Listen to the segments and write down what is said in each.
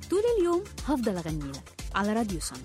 طول اليوم هفضل أغني لك على راديو سما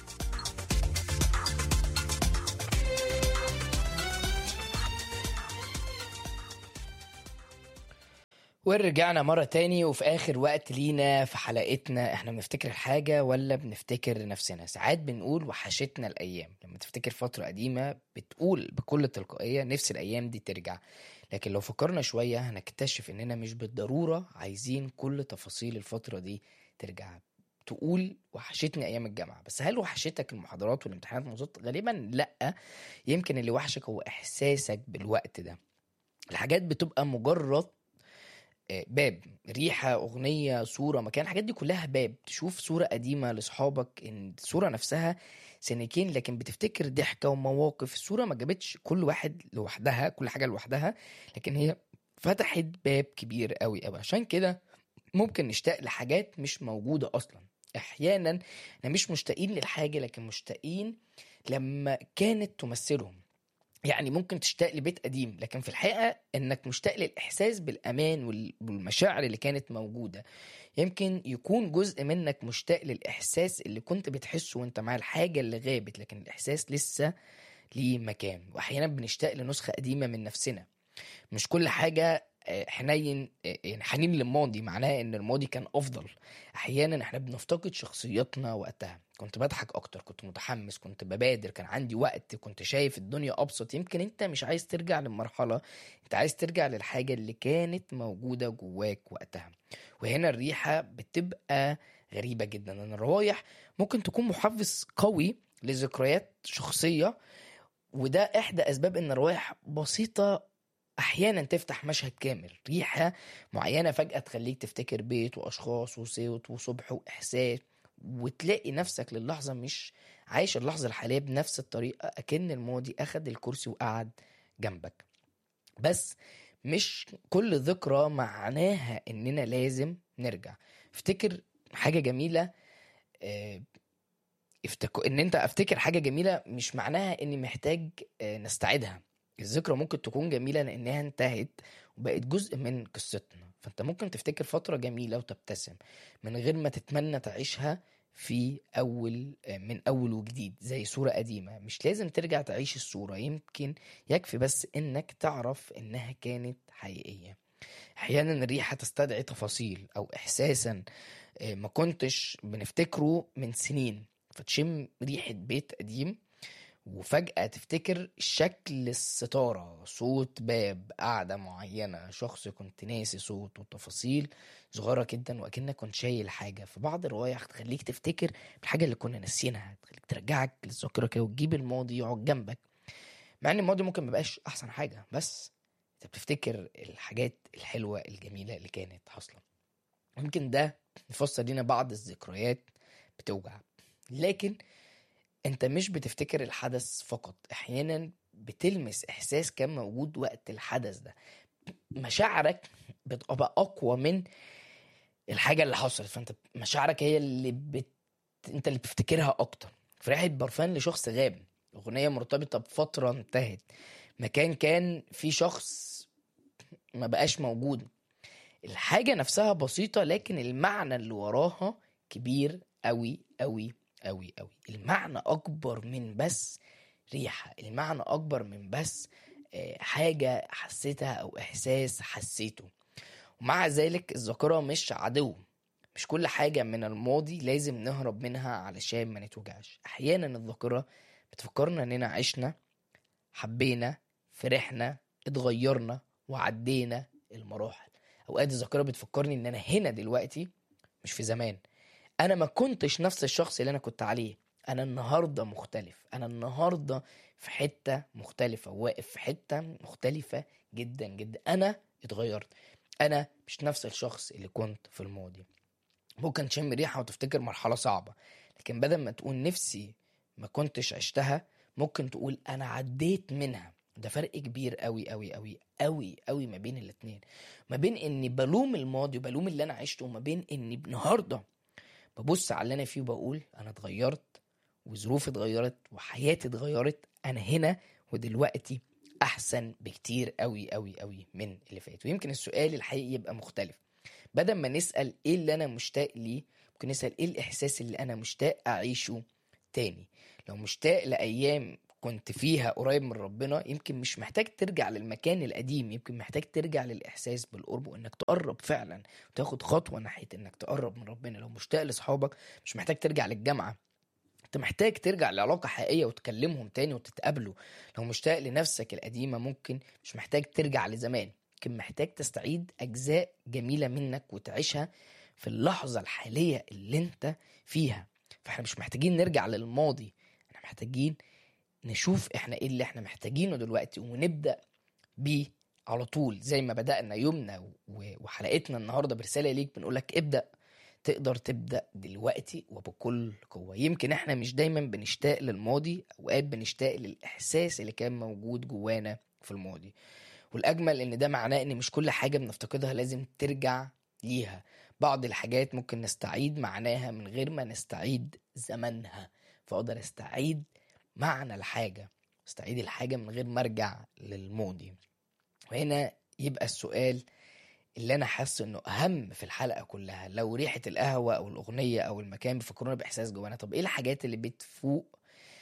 ورجعنا مرة تاني وفي آخر وقت لينا في حلقتنا احنا بنفتكر الحاجة ولا بنفتكر نفسنا ساعات بنقول وحشتنا الأيام لما تفتكر فترة قديمة بتقول بكل تلقائية نفس الأيام دي ترجع لكن لو فكرنا شوية هنكتشف إننا مش بالضرورة عايزين كل تفاصيل الفترة دي ترجع تقول وحشتني أيام الجامعة بس هل وحشتك المحاضرات والامتحانات والموضوعات غالبا لأ يمكن اللي وحشك هو إحساسك بالوقت ده الحاجات بتبقى مجرد آه، باب ريحة أغنية صورة مكان الحاجات دي كلها باب تشوف صورة قديمة لأصحابك إن الصورة نفسها سنتين لكن بتفتكر ضحكة ومواقف الصورة ما جابتش كل واحد لوحدها كل حاجة لوحدها لكن هي فتحت باب كبير قوي قوي عشان كده ممكن نشتاق لحاجات مش موجودة أصلا أحيانا احنا مش مشتاقين للحاجة لكن مشتاقين لما كانت تمثلهم يعني ممكن تشتاق لبيت قديم لكن في الحقيقة انك مشتاق للاحساس بالامان وال- والمشاعر اللي كانت موجودة يمكن يكون جزء منك مشتاق للاحساس اللي كنت بتحسه وانت مع الحاجة اللي غابت لكن الاحساس لسه ليه مكان واحيانا بنشتاق لنسخة قديمة من نفسنا مش كل حاجة آه، حنين آه، يعني حنين للماضي معناه ان الماضي كان افضل احيانا احنا بنفتقد شخصياتنا وقتها كنت بضحك اكتر كنت متحمس كنت ببادر كان عندي وقت كنت شايف الدنيا ابسط يمكن انت مش عايز ترجع للمرحله انت عايز ترجع للحاجه اللي كانت موجوده جواك وقتها وهنا الريحه بتبقى غريبه جدا ان الروايح ممكن تكون محفز قوي لذكريات شخصيه وده احدى اسباب ان الروايح بسيطه احيانا تفتح مشهد كامل ريحه معينه فجاه تخليك تفتكر بيت واشخاص وصوت وصبح واحساس وتلاقي نفسك للحظه مش عايش اللحظه الحاليه بنفس الطريقه اكن الماضي اخد الكرسي وقعد جنبك بس مش كل ذكرى معناها اننا لازم نرجع افتكر حاجه جميله آه، افتكر ان انت افتكر حاجه جميله مش معناها اني محتاج آه، نستعيدها الذكرى ممكن تكون جميله لانها انتهت وبقت جزء من قصتنا فانت ممكن تفتكر فتره جميله وتبتسم من غير ما تتمنى تعيشها في اول آه، من اول وجديد زي صوره قديمه مش لازم ترجع تعيش الصوره يمكن يكفي بس انك تعرف انها كانت حقيقيه احيانا الريحه تستدعي تفاصيل او احساسا آه، ما كنتش بنفتكره من سنين فتشم ريحه بيت قديم وفجأة تفتكر شكل الستارة صوت باب قعدة معينة شخص كنت ناسي صوت وتفاصيل صغيرة جدا وأكنك كنت شايل حاجة في بعض الروايح تخليك تفتكر الحاجة اللي كنا ناسيينها تخليك ترجعك للذاكرة كده وتجيب الماضي يقعد جنبك مع ان الماضي ممكن مبقاش أحسن حاجة بس انت بتفتكر الحاجات الحلوة الجميلة اللي كانت حاصلة يمكن ده يفسر لنا بعض الذكريات بتوجع لكن انت مش بتفتكر الحدث فقط احيانا بتلمس احساس كان موجود وقت الحدث ده مشاعرك بتبقى اقوى من الحاجه اللي حصلت فانت مشاعرك هي اللي بت... انت اللي بتفتكرها اكتر في ريحه برفان لشخص غاب اغنيه مرتبطه بفتره انتهت مكان كان فيه شخص ما بقاش موجود الحاجه نفسها بسيطه لكن المعنى اللي وراها كبير قوي قوي قوي قوي المعنى اكبر من بس ريحه المعنى اكبر من بس آه، حاجه حسيتها او احساس حسيته ومع ذلك الذاكره مش عدو مش كل حاجه من الماضي لازم نهرب منها علشان ما نتوجعش احيانا الذاكره بتفكرنا اننا عشنا حبينا فرحنا اتغيرنا وعدينا المراحل اوقات الذاكره بتفكرني ان انا هنا دلوقتي مش في زمان انا ما كنتش نفس الشخص اللي انا كنت عليه انا النهارده مختلف انا النهارده في حته مختلفه واقف في حته مختلفه جدا جدا انا اتغيرت انا مش نفس الشخص اللي كنت في الماضي ممكن تشم ريحه وتفتكر مرحله صعبه لكن بدل ما تقول نفسي ما كنتش عشتها ممكن تقول انا عديت منها ده فرق كبير قوي قوي قوي قوي قوي ما بين الاتنين ما بين اني بلوم الماضي وبلوم اللي انا عشته وما بين اني النهارده ببص على اللي انا فيه وبقول انا اتغيرت وظروفي اتغيرت وحياتي اتغيرت انا هنا ودلوقتي احسن بكتير قوي قوي قوي من اللي فات ويمكن السؤال الحقيقي يبقى مختلف بدل ما نسال ايه اللي انا مشتاق ليه ممكن نسال ايه الاحساس اللي انا مشتاق اعيشه تاني لو مشتاق لايام كنت فيها قريب من ربنا يمكن مش محتاج ترجع للمكان القديم يمكن محتاج ترجع للاحساس بالقرب وانك تقرب فعلا وتاخد خطوه ناحيه انك تقرب من ربنا لو مشتاق لاصحابك مش محتاج ترجع للجامعه انت محتاج ترجع لعلاقه حقيقيه وتكلمهم تاني وتتقابلوا لو مشتاق لنفسك القديمه ممكن مش محتاج ترجع لزمان يمكن محتاج تستعيد اجزاء جميله منك وتعيشها في اللحظه الحاليه اللي انت فيها فاحنا مش محتاجين نرجع للماضي احنا محتاجين نشوف احنا ايه اللي احنا محتاجينه دلوقتي ونبدا بيه على طول زي ما بدأنا يومنا و- وحلقتنا النهارده برسالة ليك بنقولك ابدأ تقدر تبدأ دلوقتي وبكل قوة يمكن احنا مش دايما بنشتاق للماضي اوقات بنشتاق للإحساس اللي كان موجود جوانا في الماضي والأجمل إن ده معناه إن مش كل حاجة بنفتقدها لازم ترجع ليها بعض الحاجات ممكن نستعيد معناها من غير ما نستعيد زمنها فأقدر أستعيد معنى الحاجة استعيد الحاجة من غير ما أرجع للماضي وهنا يبقى السؤال اللي انا حاسه انه اهم في الحلقه كلها لو ريحه القهوه او الاغنيه او المكان بيفكرونا باحساس جوانا طب ايه الحاجات اللي بتفوق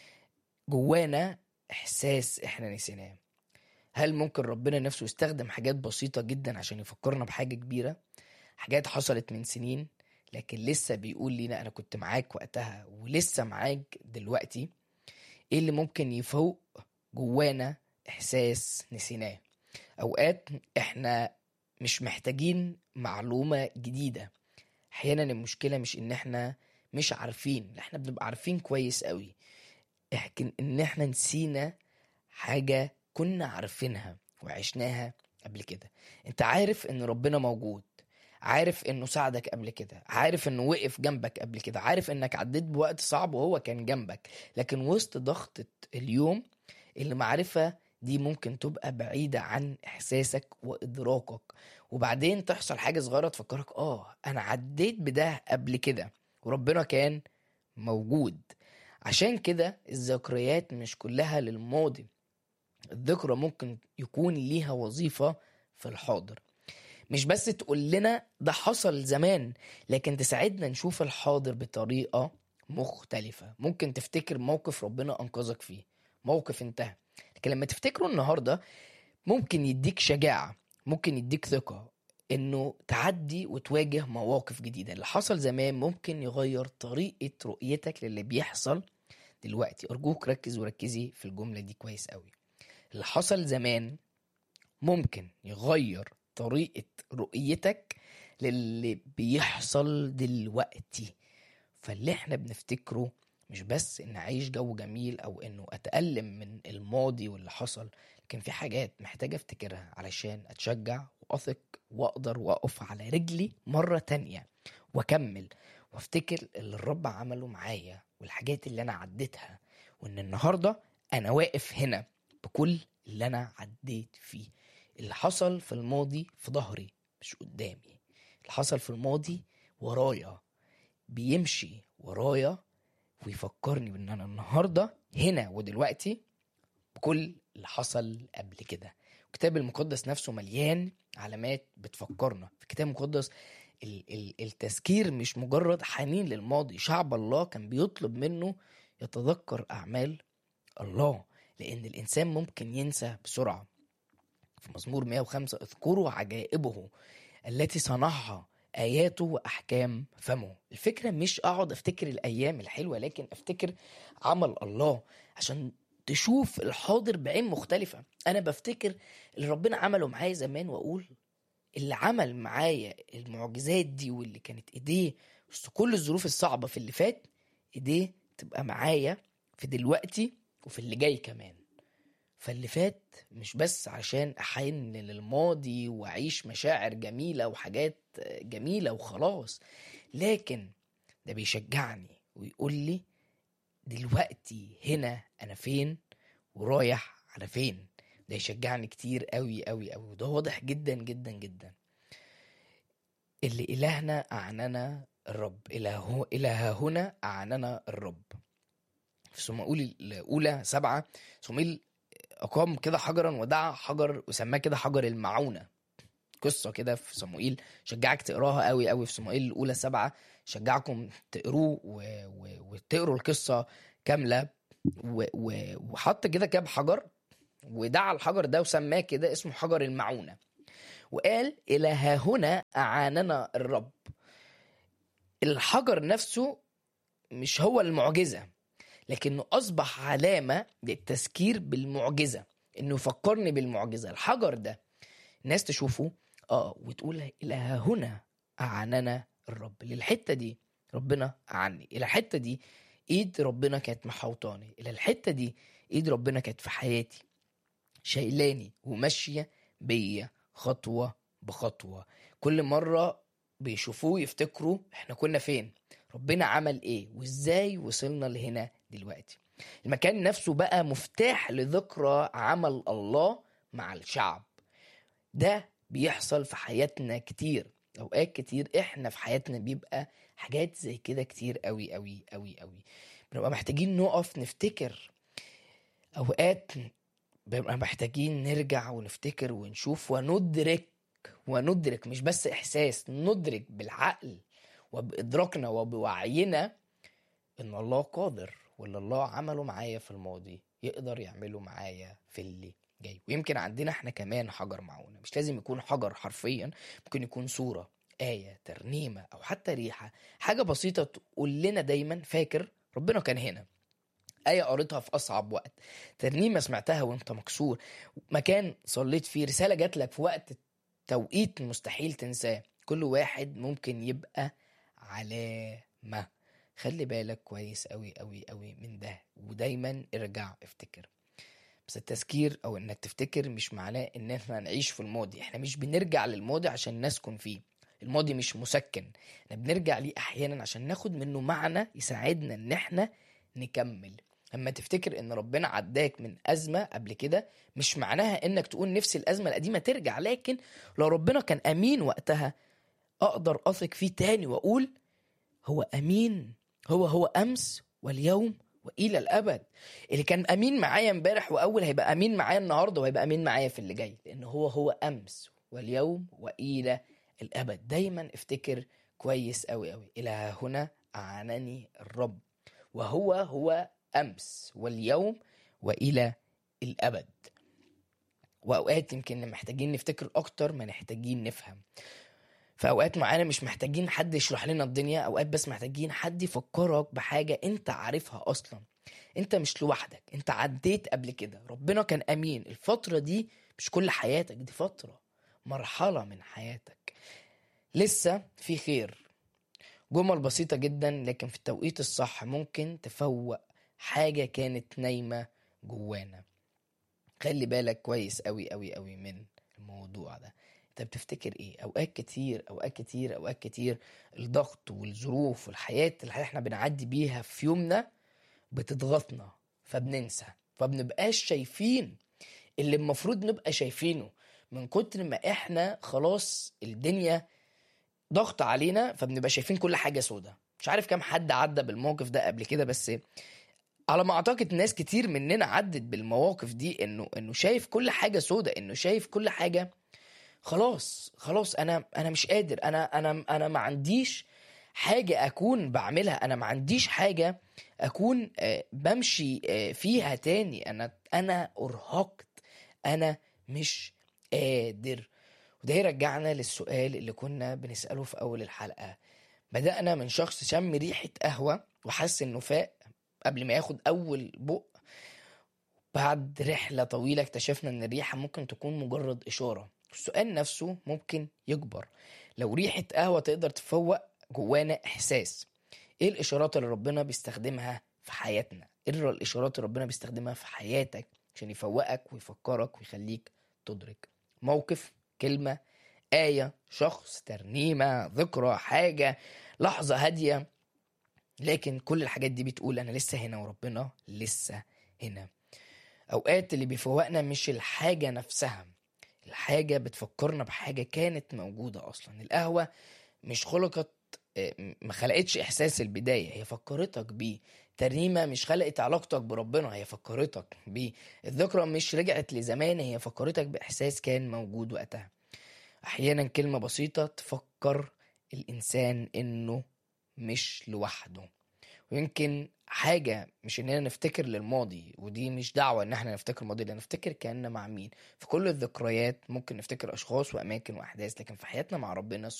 جوانا احساس احنا نسيناه هل ممكن ربنا نفسه يستخدم حاجات بسيطه جدا عشان يفكرنا بحاجه كبيره حاجات حصلت من سنين لكن لسه بيقول لينا انا كنت معاك وقتها ولسه معاك دلوقتي ايه اللي ممكن يفوق جوانا احساس نسيناه اوقات احنا مش محتاجين معلومة جديدة احيانا المشكلة مش ان احنا مش عارفين احنا بنبقى عارفين كويس قوي لكن ان احنا نسينا حاجة كنا عارفينها وعشناها قبل كده انت عارف ان ربنا موجود عارف انه ساعدك قبل كده عارف انه وقف جنبك قبل كده عارف انك عديت بوقت صعب وهو كان جنبك لكن وسط ضغطة اليوم المعرفة دي ممكن تبقى بعيدة عن إحساسك وإدراكك وبعدين تحصل حاجة صغيرة تفكرك آه أنا عديت بده قبل كده وربنا كان موجود عشان كده الذكريات مش كلها للماضي الذكرى ممكن يكون ليها وظيفة في الحاضر مش بس تقول لنا ده حصل زمان لكن تساعدنا نشوف الحاضر بطريقة مختلفة ممكن تفتكر موقف ربنا أنقذك فيه موقف انتهى لكن لما تفتكره النهارده ممكن يديك شجاعه ممكن يديك ثقه انه تعدي وتواجه مواقف جديده اللي حصل زمان ممكن يغير طريقه رؤيتك للي بيحصل دلوقتي ارجوك ركز وركزي في الجمله دي كويس قوي اللي حصل زمان ممكن يغير طريقه رؤيتك للي بيحصل دلوقتي فاللي احنا بنفتكره مش بس ان اعيش جو جميل او انه اتألم من الماضي واللي حصل لكن في حاجات محتاجة افتكرها علشان اتشجع واثق واقدر واقف على رجلي مرة تانية واكمل وافتكر اللي الرب عمله معايا والحاجات اللي انا عديتها وان النهاردة انا واقف هنا بكل اللي انا عديت فيه اللي حصل في الماضي في ظهري مش قدامي اللي حصل في الماضي ورايا بيمشي ورايا ويفكرني بان انا النهارده هنا ودلوقتي بكل اللي حصل قبل كده الكتاب المقدس نفسه مليان علامات بتفكرنا في الكتاب المقدس ال- ال- التذكير مش مجرد حنين للماضي شعب الله كان بيطلب منه يتذكر اعمال الله لان الانسان ممكن ينسى بسرعه في مزمور 105 اذكروا عجائبه التي صنعها اياته واحكام فمه الفكره مش اقعد افتكر الايام الحلوه لكن افتكر عمل الله عشان تشوف الحاضر بعين مختلفه انا بفتكر اللي ربنا عمله معايا زمان واقول اللي عمل معايا المعجزات دي واللي كانت ايديه وسط كل الظروف الصعبه في اللي فات ايديه تبقى معايا في دلوقتي وفي اللي جاي كمان فاللي فات مش بس عشان احن للماضي واعيش مشاعر جميله وحاجات جميله وخلاص لكن ده بيشجعني ويقول لي دلوقتي هنا انا فين ورايح على فين ده يشجعني كتير قوي قوي قوي وده واضح جدا جدا جدا اللي إلهنا أعننا الرب إله إله هنا أعننا الرب في صموئيل الأولى سبعة صموئيل أقام كده حجرا ودعا حجر وسماه كده حجر المعونة قصه كده في صموئيل شجعك تقراها قوي قوي في صموئيل الاولى سبعة شجعكم تقروه و... و... وتقروا القصه كامله و... و... وحط كده كام حجر ودعا الحجر ده وسماه كده اسمه حجر المعونه وقال الى ها هنا اعاننا الرب الحجر نفسه مش هو المعجزه لكنه اصبح علامه للتذكير بالمعجزه انه يفكرني بالمعجزه الحجر ده الناس تشوفه اه وتقول الى ها هنا اعاننا الرب للحته دي ربنا اعني الى الحته دي ايد ربنا كانت محوطاني الى الحته دي ايد ربنا كانت في حياتي شايلاني وماشيه بيا خطوه بخطوه كل مره بيشوفوه يفتكروا احنا كنا فين ربنا عمل ايه وازاي وصلنا لهنا دلوقتي المكان نفسه بقى مفتاح لذكرى عمل الله مع الشعب ده بيحصل في حياتنا كتير اوقات كتير احنا في حياتنا بيبقى حاجات زي كده كتير قوي قوي قوي قوي بنبقى محتاجين نقف نفتكر اوقات بنبقى محتاجين نرجع ونفتكر ونشوف وندرك وندرك مش بس احساس ندرك بالعقل وبادراكنا وبوعينا ان الله قادر واللي الله عمله معايا في الماضي يقدر يعمله معايا في اللي جاي ويمكن عندنا احنا كمان حجر معونه مش لازم يكون حجر حرفيا ممكن يكون صوره آية ترنيمة أو حتى ريحة حاجة بسيطة تقول لنا دايما فاكر ربنا كان هنا آية قريتها في أصعب وقت ترنيمة سمعتها وأنت مكسور مكان صليت فيه رسالة جات لك في وقت توقيت مستحيل تنساه كل واحد ممكن يبقى علامة خلي بالك كويس أوي أوي أوي من ده ودايما ارجع افتكر بس التذكير او انك تفتكر مش معناه ان احنا نعيش في الماضي احنا مش بنرجع للماضي عشان نسكن فيه الماضي مش مسكن احنا بنرجع ليه احيانا عشان ناخد منه معنى يساعدنا ان احنا نكمل لما تفتكر ان ربنا عداك من ازمه قبل كده مش معناها انك تقول نفس الازمه القديمه ترجع لكن لو ربنا كان امين وقتها اقدر اثق فيه تاني واقول هو امين هو هو امس واليوم والى الابد اللي كان امين معايا امبارح واول هيبقى امين معايا النهارده وهيبقى امين معايا في اللي جاي لان هو هو امس واليوم والى الابد دايما افتكر كويس قوي قوي الى هنا اعانني الرب وهو هو امس واليوم والى الابد واوقات يمكن محتاجين نفتكر اكتر ما محتاجين نفهم في اوقات معينه مش محتاجين حد يشرح لنا الدنيا اوقات بس محتاجين حد يفكرك بحاجه انت عارفها اصلا انت مش لوحدك انت عديت قبل كده ربنا كان امين الفتره دي مش كل حياتك دي فتره مرحله من حياتك لسه في خير جمل بسيطه جدا لكن في التوقيت الصح ممكن تفوق حاجه كانت نايمه جوانا خلي بالك كويس قوي قوي قوي من الموضوع ده انت بتفتكر ايه اوقات كتير اوقات كتير اوقات كتير الضغط والظروف والحياة اللي احنا بنعدي بيها في يومنا بتضغطنا فبننسى فبنبقاش شايفين اللي المفروض نبقى شايفينه من كتر ما احنا خلاص الدنيا ضغط علينا فبنبقى شايفين كل حاجة سودة مش عارف كام حد عدى بالموقف ده قبل كده بس على ما اعتقد ناس كتير مننا عدت بالمواقف دي انه انه شايف كل حاجة سودة انه شايف كل حاجة خلاص خلاص انا انا مش قادر انا انا انا ما عنديش حاجه اكون بعملها انا ما عنديش حاجه اكون آه، بمشي آه، فيها تاني انا انا ارهقت انا مش قادر وده يرجعنا للسؤال اللي كنا بنساله في اول الحلقه بدانا من شخص شم ريحه قهوه وحس انه فاق قبل ما ياخد اول بق بعد رحله طويله اكتشفنا ان الريحه ممكن تكون مجرد اشاره السؤال نفسه ممكن يكبر لو ريحة قهوة تقدر تفوق جوانا إحساس إيه الإشارات اللي ربنا بيستخدمها في حياتنا إيه الإشارات اللي ربنا بيستخدمها في حياتك عشان يفوقك ويفكرك ويخليك تدرك موقف كلمة آية شخص ترنيمة ذكرى حاجة لحظة هادية لكن كل الحاجات دي بتقول أنا لسه هنا وربنا لسه هنا أوقات اللي بيفوقنا مش الحاجة نفسها الحاجة بتفكرنا بحاجة كانت موجودة أصلا القهوة مش خلقت آه، ما خلقتش إحساس البداية هي فكرتك بيه ترنيمة مش خلقت علاقتك بربنا هي فكرتك بيه الذكرى مش رجعت لزمان هي فكرتك بإحساس كان موجود وقتها احيانا كلمة بسيطة تفكر الانسان انه مش لوحده ويمكن حاجة مش اننا نفتكر للماضي ودي مش دعوة ان احنا نفتكر الماضي لا نفتكر كأننا مع مين في كل الذكريات ممكن نفتكر اشخاص واماكن واحداث لكن في حياتنا مع ربنا